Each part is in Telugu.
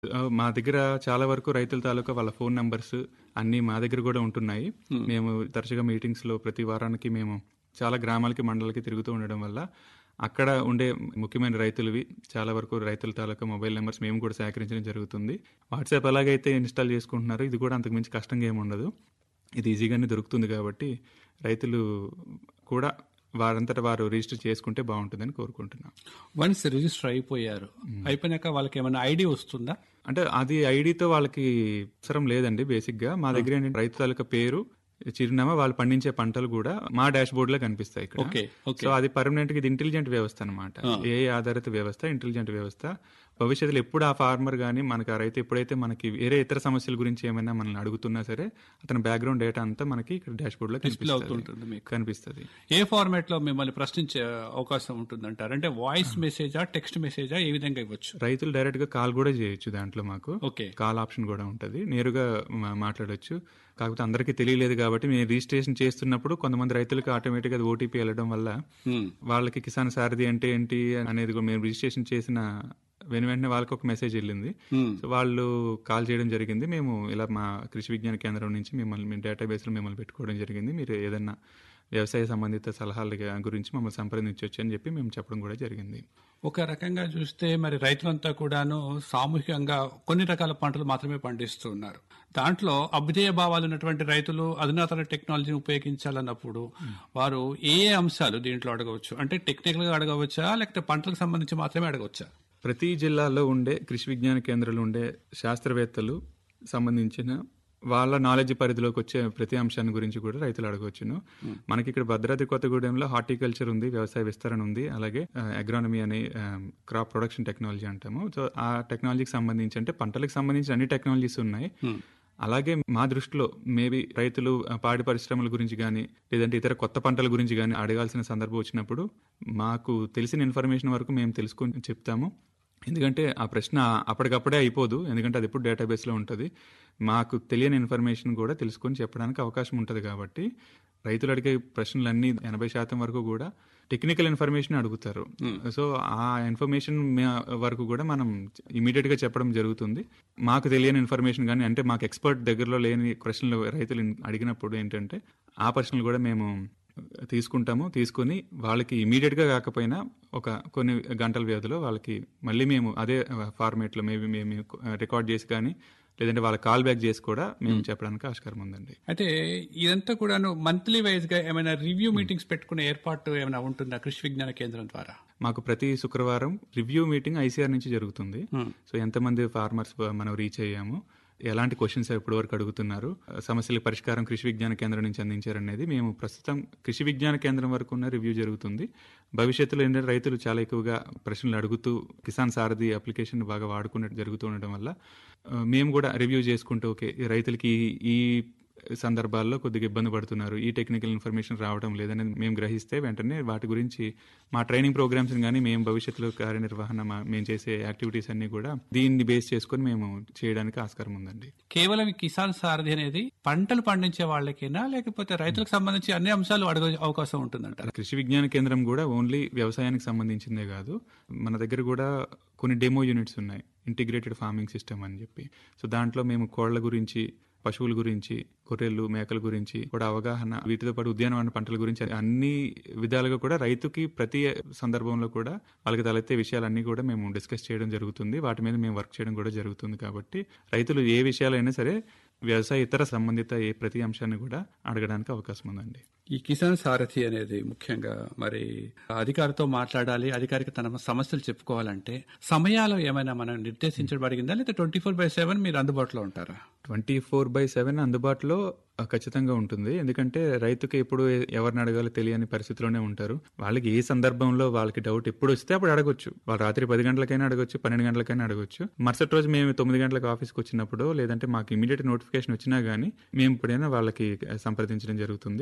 ఆ, మా దగ్గర చాలా వరకు రైతుల తాలూకా వాళ్ళ ఫోన్ నంబర్స్ అన్ని మా దగ్గర కూడా ఉంటున్నాయి మేము తరచుగా మీటింగ్స్ లో ప్రతి వారానికి మేము చాలా గ్రామాలకి మండలకి తిరుగుతూ ఉండడం వల్ల అక్కడ ఉండే ముఖ్యమైన రైతులవి చాలా వరకు రైతుల తాలూకా మొబైల్ నెంబర్స్ మేము కూడా సేకరించడం జరుగుతుంది వాట్సాప్ ఎలాగైతే ఇన్స్టాల్ చేసుకుంటున్నారో ఇది కూడా అంతకుమించి కష్టంగా ఏమి ఉండదు ఇది ఈజీగానే దొరుకుతుంది కాబట్టి రైతులు కూడా వారంతటా వారు రిజిస్టర్ చేసుకుంటే బాగుంటుందని కోరుకుంటున్నాం వన్స్ రిజిస్టర్ అయిపోయారు అయిపోయినాక వాళ్ళకి ఏమైనా ఐడి వస్తుందా అంటే అది ఐడితో వాళ్ళకి అవసరం లేదండి బేసిక్ గా మా దగ్గర ఏంటంటే రైతు తాలూకా పేరు చిరునామా వాళ్ళు పండించే పంటలు కూడా మా డాష్ బోర్డ్ లో కనిపిస్తాయి ఇక్కడ ఓకే ఓకే సో అది పర్మనెంట్ గా ఇది ఇంటెలిజెంట్ వ్యవస్థ అనమాట ఏ ఆధారిత వ్యవస్థ ఇంటెలిజెంట్ వ్యవస్థ భవిష్యత్తులో ఎప్పుడు ఆ ఫార్మర్ గానీ మనకి ఆ రైతు ఎప్పుడైతే మనకి వేరే ఇతర సమస్యల గురించి ఏమైనా మనల్ని అడుగుతున్నా సరే అతని బ్యాక్గ్రౌండ్ డేటా అంతా మనకి ఇక్కడ డాష్ బోర్డ్ లో డిస్ప్లే కనిపిస్తుంది అవుతుంటుంది మీకు కనిపిస్తుంది ఏ ఫార్మాట్ లో మిమ్మల్ని ప్రశ్నించే అవకాశం ఉంటుందంటారు అంటే వాయిస్ మెసేజా టెక్స్ట్ మెసేజా ఏ విధంగా ఇవ్వచ్చు రైతులు డైరెక్ట్ గా కాల్ కూడా చేయొచ్చు దాంట్లో మాకు ఓకే కాల్ ఆప్షన్ కూడా ఉంటుంది నేరుగా మా- మాట్లాడొచ్చు కాకపోతే అందరికీ తెలియలేదు కాబట్టి మేము రిజిస్ట్రేషన్ చేస్తున్నప్పుడు కొంతమంది రైతులకు ఆటోమేటిక్గా అది ఓటీపీ వెళ్ళడం వల్ల Hmm. వాళ్ళకి కిసాన్ సారథి అంటే ఏంటి అనేది కూడా మేము రిజిస్ట్రేషన్ చేసిన వెను వెంటనే వాళ్ళకి ఒక మెసేజ్ వెళ్ళింది Hmm. సో వాళ్ళు కాల్ చేయడం జరిగింది మేము ఇలా మా కృషి విజ్ఞాన కేంద్రం నుంచి మిమ్మల్ని మీ డేటాబేస్ లో మిమ్మల్ని పెట్టుకోవడం జరిగింది మీరు ఏదన్నా వ్యవసాయ సంబంధిత సలహాల గురించి మమ్మల్ని సంప్రదించవచ్చు అని చెప్పి మేము చెప్పడం కూడా జరిగింది ఒక రకంగా చూస్తే మరి రైతులంతా కూడాను సామూహికంగా కొన్ని రకాల పంటలు మాత్రమే పండిస్తూ ఉన్నారు దాంట్లో అభ్యుదయ భావాలు ఉన్నటువంటి రైతులు అధునాతన టెక్నాలజీని ఉపయోగించాలన్నప్పుడు వారు ఏ ఏ అంశాలు దీంట్లో అడగవచ్చు అంటే టెక్నికల్ గా అడగవచ్చా లేకపోతే పంటలకు సంబంధించి మాత్రమే అడగవచ్చా ప్రతి జిల్లాలో ఉండే కృషి విజ్ఞాన కేంద్రాలు ఉండే శాస్త్రవేత్తలు సంబంధించిన వాళ్ళ నాలెడ్జ్ పరిధిలోకి వచ్చే ప్రతి అంశాన్ని గురించి కూడా రైతులు అడగవచ్చును మనకి ఇక్కడ భద్రాద్రి కొత్తగూడెంలో హార్టికల్చర్ ఉంది వ్యవసాయ విస్తరణ ఉంది అలాగే అగ్రానమీ అనే క్రాప్ ప్రొడక్షన్ టెక్నాలజీ అంటాము సో ఆ టెక్నాలజీకి సంబంధించి అంటే పంటలకు సంబంధించిన అన్ని టెక్నాలజీస్ ఉన్నాయి అలాగే మా దృష్టిలో మేబీ రైతులు ఆ, పాడి పరిశ్రమల గురించి కానీ లేదంటే ఇతర కొత్త పంటల గురించి కానీ అడగాల్సిన సందర్భం వచ్చినప్పుడు మాకు తెలిసిన ఇన్ఫర్మేషన్ వరకు మేము తెలుసుకొని చెప్తాము ఎందుకంటే ఆ ప్రశ్న అప్పటికప్పుడే అయిపోదు ఎందుకంటే అది ఎప్పుడు డేటాబేస్లో ఉంటుంది మాకు తెలియని ఇన్ఫర్మేషన్ కూడా తెలుసుకొని చెప్పడానికి అవకాశం ఉంటుంది కాబట్టి రైతులు అడిగే ప్రశ్నలన్నీ ఎనభై శాతం వరకు కూడా టెక్నికల్ ఇన్ఫర్మేషన్ అడుగుతారు సో ఆ ఇన్ఫర్మేషన్ వరకు కూడా మనం ఇమీడియట్ గా చెప్పడం జరుగుతుంది మాకు తెలియని ఇన్ఫర్మేషన్ కానీ అంటే మాకు ఎక్స్పర్ట్ దగ్గరలో లేని ప్రశ్నలు రైతులు అడిగినప్పుడు ఏంటంటే ఆ ప్రశ్నలు కూడా మేము తీసుకుంటాము తీసుకుని వాళ్ళకి ఇమీడియట్ గా కాకపోయినా ఒక కొన్ని గంటల వ్యవధిలో వాళ్ళకి మళ్ళీ మేము అదే ఫార్మేట్ లో మేబీ మేము రికార్డ్ చేసి కానీ లేదంటే వాళ్ళ కాల్ బ్యాక్ చేసి కూడా మేము చెప్పడానికి ఆస్కారం ఉందండి అయితే ఇదంతా కూడాను మంత్లీ వైజ్ గా ఏమైనా రివ్యూ మీటింగ్స్ పెట్టుకునే ఏర్పాటు ఏమైనా ఉంటుందా కృషి విజ్ఞాన కేంద్రం ద్వారా మాకు ప్రతి శుక్రవారం రివ్యూ మీటింగ్ ఐసీఆర్ నుంచి జరుగుతుంది సో ఎంతమంది ఫార్మర్స్ మనం రీచ్ అయ్యాము ఎలాంటి క్వశ్చన్స్ ఇప్పటి వరకు అడుగుతున్నారు సమస్యల పరిష్కారం కృషి విజ్ఞాన కేంద్రం నుంచి అందించారనేది మేము ప్రస్తుతం కృషి విజ్ఞాన కేంద్రం వరకు ఉన్న రివ్యూ జరుగుతుంది భవిష్యత్తులో ఏంటంటే రైతులు చాలా ఎక్కువగా ప్రశ్నలు అడుగుతూ కిసాన్ సారథి అప్లికేషన్ బాగా వాడుకున్నట్టు జరుగుతూ ఉండడం వల్ల ఆ, మేము కూడా రివ్యూ చేసుకుంటూ ఓకే ఈ రైతులకి ఈ- ఈ సందర్భాల్లో కొద్దిగా ఇబ్బంది పడుతున్నారు ఈ టెక్నికల్ ఇన్ఫర్మేషన్ రావడం లేదని మేము గ్రహిస్తే వెంటనే వాటి గురించి మా ట్రైనింగ్ ప్రోగ్రామ్స్ కానీ మేము భవిష్యత్తులో కార్యనిర్వహణ మా- మేము చేసే యాక్టివిటీస్ అన్ని కూడా దీన్ని బేస్ చేసుకొని మేము చేయడానికి ఆస్కారం ఉందండి కేవలం ఈ కిసాన్ సారథి అనేది పంటలు పండించే వాళ్ళకేనా లేకపోతే రైతులకు సంబంధించి అన్ని అంశాలు అడగ అవకాశం ఉంటుందంటారు కృషి విజ్ఞాన కేంద్రం కూడా ఓన్లీ వ్యవసాయానికి సంబంధించిందే కాదు మన దగ్గర కూడా కొన్ని డెమో యూనిట్స్ ఉన్నాయి ఇంటిగ్రేటెడ్ ఫార్మింగ్ సిస్టమ్ అని చెప్పి సో దాంట్లో మేము కోళ్ల గురించి పశువుల గురించి గొర్రెలు మేకల గురించి కూడా అవగాహన వీటితో పాటు ఉద్యానవన పంటల గురించి అన్ని విధాలుగా కూడా రైతుకి ప్రతి సందర్భంలో కూడా వాళ్ళకి తలెత్తే విషయాలన్నీ కూడా మేము డిస్కస్ చేయడం జరుగుతుంది వాటి మీద మేము వర్క్ చేయడం కూడా జరుగుతుంది కాబట్టి రైతులు ఏ విషయాలైనా సరే వ్యవసాయ ఇతర సంబంధిత ఏ ప్రతి అంశాన్ని కూడా అడగడానికి అవకాశం ఉందండి ఈ కిసాన్ సారథి అనేది ముఖ్యంగా మరి అధికారితో మాట్లాడాలి అధికారికి తన సమస్యలు చెప్పుకోవాలంటే సమయాలు ఏమైనా మనం నిర్దేశించబడిందా లేదా ట్వంటీ ఫోర్ బై సెవెన్ మీరు అందుబాటులో ఉంటారా ట్వంటీ ఫోర్ బై సెవెన్ అందుబాటులో ఆ, ఖచ్చితంగా ఉంటుంది ఎందుకంటే రైతుకి ఎప్పుడు ఎ- ఎవరిని అడగాలో తెలియని పరిస్థితిలోనే ఉంటారు వాళ్ళకి ఏ సందర్భంలో వాళ్ళకి డౌట్ ఎప్పుడు వస్తే అప్పుడు అడగొచ్చు వాళ్ళు రాత్రి పది గంటలకైనా అడగొచ్చు పన్నెండు గంటలకైనా అడగొచ్చు మరుసటి రోజు మేము తొమ్మిది గంటలకు ఆఫీస్కి వచ్చినప్పుడు లేదంటే మాకు ఇమీడియట్ నోటిఫికేషన్ వచ్చినా గానీ మేము ఇప్పుడైనా వాళ్ళకి సంప్రదించడం జరుగుతుంది వాళ్ళు అడిగిన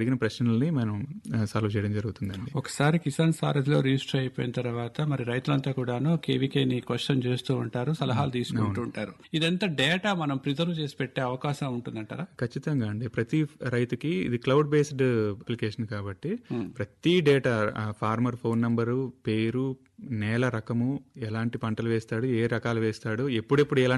అడిగిన ప్రశ్నల్ని మనం సాల్వ్ చేయడం జరుగుతుందండి ఒకసారి కిసాన్ సారథిలో రిజిస్టర్ అయిపోయిన తర్వాత మరి రైతులంతా కూడాను కేవీకేని క్వశ్చన్ చేస్తూ ఉంటారు సలహాలు తీసుకుంటూ ఉంటారు ఇదంతా డేటా మనం ప్రిజర్వ్ చేసి పెట్టే అవకాశం ఉంటుందంటారా ఖచ్చితంగా అండి ప్రతి రైతుకి ఇది క్లౌడ్ బేస్డ్ అప్లికేషన్ కాబట్టి ప్రతి డేటా ఫార్మర్ ఫోన్ నంబరు పేరు నేల రకము ఎలాంటి పంటలు వేస్తాడు ఏ రకాలు వేస్తాడు ఎప్పుడెప్పుడు ఎలాంటి